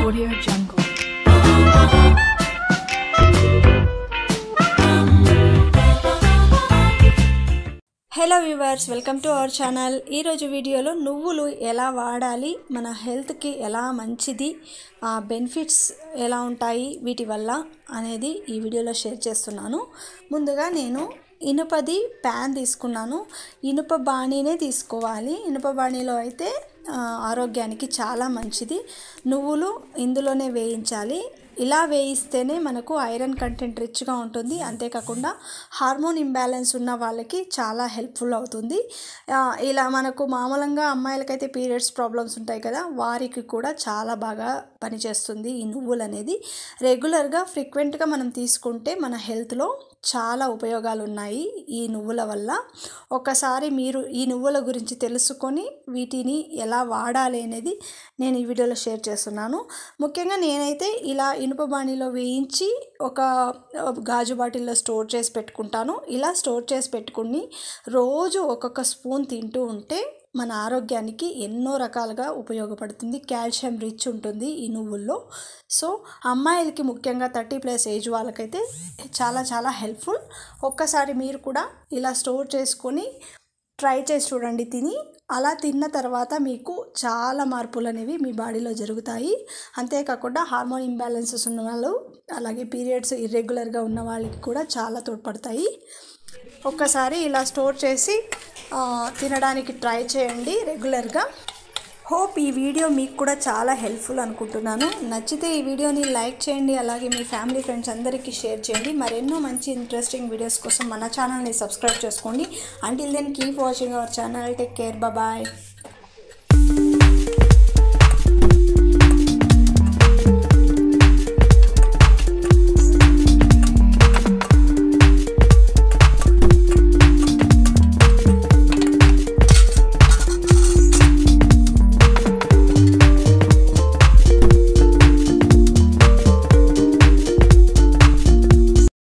Audio Jungle. Hello viewers welcome to our channel ఈరోజు వీడియోలో నువ్వులు ఎలా వాడాలి మన హెల్త్కి ఎలా మంచిది బెనిఫిట్స్ ఎలా ఉంటాయి వీటి వల్ల అనేది ఈ వీడియోలో షేర్ చేస్తున్నాను ముందుగా నేను ఇనుపది ప్యాన్ తీసుకున్నాను ఇనుప బాణీనే తీసుకోవాలి ఇనుప బాణీలో అయితే ఆ, ఆరోగ్యానికి చాలా మంచిది నువ్వులు ఇందులోనే వేయించాలి ఇలా వేయిస్తేనే మనకు ఐరన్ కంటెంట్ రిచ్గా ఉంటుంది అంతేకాకుండా హార్మోన్ ఇంబ్యాలెన్స్ ఉన్న వాళ్ళకి చాలా హెల్ప్ఫుల్ అవుతుంది ఆ, ఇలా మనకు మామూలుగా అమ్మాయిలకైతే పీరియడ్స్ ప్రాబ్లమ్స్ ఉంటాయి కదా వారికి కూడా చాలా బాగా పనిచేస్తుంది ఈ నువ్వులు అనేది రెగ్యులర్గా ఫ్రీక్వెంట్గా మనం తీసుకుంటే మన హెల్త్లో చాలా ఉపయోగాలు ఉన్నాయి ఈ నువ్వుల వల్ల ఒకసారి మీరు ఈ నువ్వుల గురించి తెలుసుకొని వీటిని ఎలా వాడాలి అనేది నేను ఈ వీడియోలో షేర్ చేస్తున్నాను ముఖ్యంగా నేనైతే ఇలా ఇనుప బాణీలో వేయించి ఒక గాజు బాటిల్లో స్టోర్ చేసి పెట్టుకుంటాను ఇలా స్టోర్ చేసి పెట్టుకుని రోజు ఒక్కొక్క స్పూన్ తింటూ ఉంటే మన ఆరోగ్యానికి ఎన్నో రకాలుగా ఉపయోగపడుతుంది కాల్షియం రిచ్ ఉంటుంది ఈ నువ్వుల్లో సో అమ్మాయిలకి ముఖ్యంగా థర్టీ ప్లస్ ఏజ్ వాళ్ళకైతే చాలా చాలా హెల్ప్ఫుల్ ఒక్కసారి మీరు కూడా ఇలా స్టోర్ చేసుకొని ట్రై చేసి చూడండి తిని అలా తిన్న తర్వాత మీకు చాలా మార్పులు అనేవి మీ బాడీలో జరుగుతాయి అంతేకాకుండా హార్మోన్ ఇంబ్యాలెన్సెస్ ఉన్న వాళ్ళు అలాగే పీరియడ్స్ ఇర్రెగ్యులర్గా ఉన్న వాళ్ళకి కూడా చాలా తోడ్పడతాయి ఒక్కసారి ఇలా స్టోర్ చేసి ఆ, తినడానికి ట్రై చేయండి రెగ్యులర్గా హోప్ ఈ వీడియో మీకు కూడా చాలా హెల్ప్ఫుల్ అనుకుంటున్నాను నచ్చితే ఈ వీడియోని లైక్ చేయండి అలాగే మీ ఫ్యామిలీ ఫ్రెండ్స్ అందరికీ షేర్ చేయండి మరెన్నో మంచి ఇంట్రెస్టింగ్ వీడియోస్ కోసం మన ఛానల్ని సబ్స్క్రైబ్ చేసుకోండి until then keep watching our channel take care bye